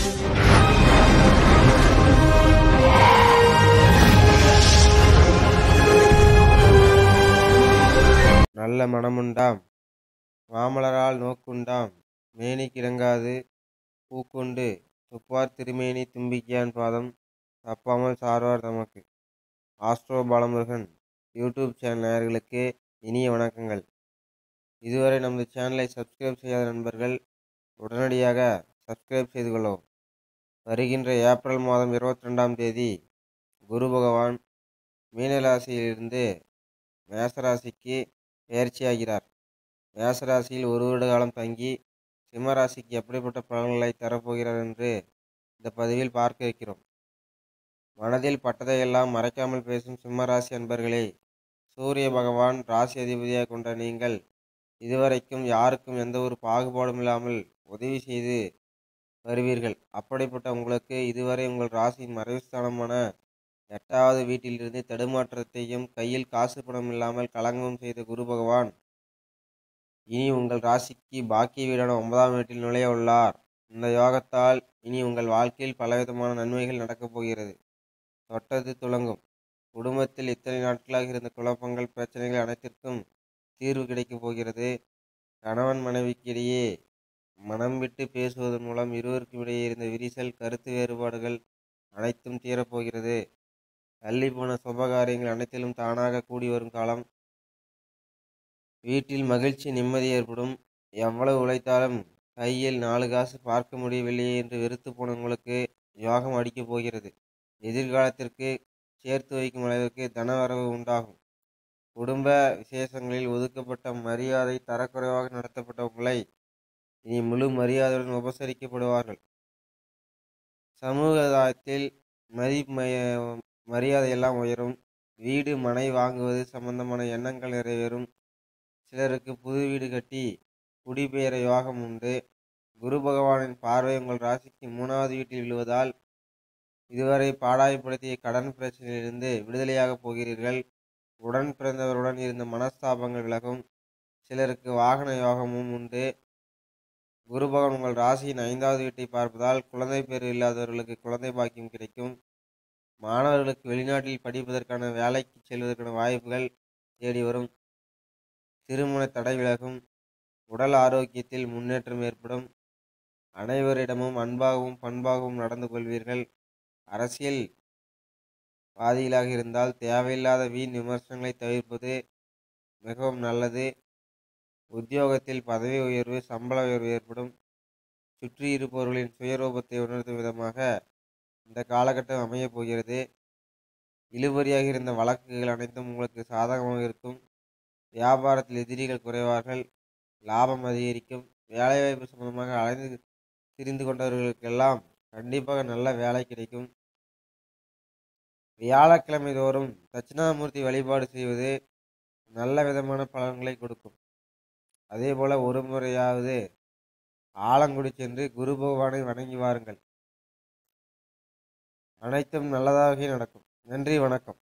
நல்ல மனமுண்டாம் மாமலரால் நோக்குண்டாம் மேனிக்கிரங்காது பூக்கொண்டு துப்பார் திருமேனி தும்பிக்கையான் பாதம் தப்பாமல் சார்வார் தமக்கு ஆஸ்ட்ரோ பாலமுருகன் யூடியூப் சேனல் நேயர்களுக்கு இனிய வணக்கங்கள் இதுவரை நமது சேனலை சப்ஸ்கிரைப் செய்யாத நண்பர்கள் உடனடியாக சப்ஸ்கிரைப் செய்து கொள்ளவும் வருகின்ற ஏப்ரல் மாதம் இருபத்தி ரெண்டாம் தேதி குரு பகவான் மீனராசியிலிருந்து மேசராசிக்கு பெயர்ச்சியாகிறார் மேசராசியில் ஒரு வருட காலம் தங்கி சிம்மராசிக்கு எப்படிப்பட்ட பலன்களை தரப்போகிறார் என்று இந்த பதிவில் பார்க்க இருக்கிறோம் மனதில் பட்டதையெல்லாம் மறைக்காமல் பேசும் சிம்மராசி அன்பர்களே சூரிய பகவான் ராசி அதிபதியாக கொண்ட நீங்கள் இதுவரைக்கும் யாருக்கும் எந்த ஒரு பாகுபாடும் இல்லாமல் உதவி செய்து வருவீர்கள் அப்படிப்பட்ட உங்களுக்கு இதுவரை உங்கள் ராசியின் மறைவுஸ்தானமான எட்டாவது வீட்டிலிருந்து தடுமாற்றத்தையும் கையில் காசு பணம் இல்லாமல் கலங்கவும் செய்த குரு பகவான் இனி உங்கள் ராசிக்கு பாக்கிய வீடான ஒன்பதாம் வீட்டில் நுழைய உள்ளார் இந்த யோகத்தால் இனி உங்கள் வாழ்க்கையில் பலவிதமான நன்மைகள் நடக்கப் போகிறது தொட்டது துளங்கும் குடும்பத்தில் இத்தனை நாட்களாக இருந்த குழப்பங்கள் பிரச்சனைகள் அனைத்திற்கும் தீர்வு கிடைக்கப் போகிறது கணவன் மனைவிக்கு இடையே மனம் விட்டு பேசுவதன் மூலம் இருவருக்கும் இடையே இருந்த விரிசல் கருத்து வேறுபாடுகள் அனைத்தும் தீரப்போகிறது தள்ளி போன சுபகாரியங்கள் அனைத்திலும் தானாக கூடி வரும் காலம் வீட்டில் மகிழ்ச்சி நிம்மதி ஏற்படும் எவ்வளவு உழைத்தாலும் கையில் நாலு காசு பார்க்க முடியவில்லையே என்று வெறுத்து போன உங்களுக்கு யோகம் அடிக்கப் போகிறது எதிர்காலத்திற்கு சேர்த்து வைக்கும் அளவிற்கு தனவரவு உண்டாகும் குடும்ப விசேஷங்களில் ஒதுக்கப்பட்ட மரியாதை தரக்குறைவாக நடத்தப்பட்ட உங்களை இனி முழு மரியாதையுடன் உபசரிக்கப்படுவார்கள் சமுதாயத்தில் மதி மரியாதையெல்லாம் உயரும் வீடு மனை வாங்குவது சம்பந்தமான எண்ணங்கள் நிறைவேறும் சிலருக்கு புது வீடு கட்டி குடிபெயர யோகம் உண்டு குரு பகவானின் பார்வை உங்கள் ராசிக்கு மூணாவது வீட்டில் விழுவதால் இதுவரை பாடாய்படுத்திய கடன் பிரச்சனையிலிருந்து விடுதலையாக போகிறீர்கள் உடன் பிறந்தவருடன் இருந்த மனஸ்தாபங்கள் விலகும் சிலருக்கு வாகன யோகமும் உண்டு குரு பகவான் உங்கள் ராசியின் ஐந்தாவது வீட்டை பார்ப்பதால் குழந்தை பேர் இல்லாதவர்களுக்கு குழந்தை பாக்கியம் கிடைக்கும் மாணவர்களுக்கு வெளிநாட்டில் படிப்பதற்கான வேலைக்கு செல்வதற்கான வாய்ப்புகள் தேடி வரும் திருமண தடை விலகும் உடல் ஆரோக்கியத்தில் முன்னேற்றம் ஏற்படும் அனைவரிடமும் அன்பாகவும் பண்பாகவும் நடந்து கொள்வீர்கள் அரசியல் வாதிகளாக இருந்தால் தேவையில்லாத வீண் விமர்சனங்களை தவிர்ப்பது மிகவும் நல்லது உத்தியோகத்தில் பதவி உயர்வு சம்பள உயர்வு ஏற்படும் சுற்றி இருப்பவர்களின் சுயரூபத்தை உணர்த்தும் விதமாக இந்த காலகட்டம் அமையப் போகிறது இழுபறியாக இருந்த வழக்குகள் அனைத்தும் உங்களுக்கு சாதகமாக இருக்கும் வியாபாரத்தில் எதிரிகள் குறைவார்கள் லாபம் அதிகரிக்கும் வேலைவாய்ப்பு சம்பந்தமாக அலைந்து திரிந்து கொண்டவர்களுக்கெல்லாம் கண்டிப்பாக நல்ல வேலை கிடைக்கும் வியாழக்கிழமை தோறும் தட்சிணாமூர்த்தி வழிபாடு செய்வது நல்ல விதமான பலன்களை கொடுக்கும் அதே போல ஒரு முறையாவது ஆலங்குடி சென்று குரு பகவானை வணங்கி வாருங்கள் அனைத்தும் நல்லதாகவே நடக்கும் நன்றி வணக்கம்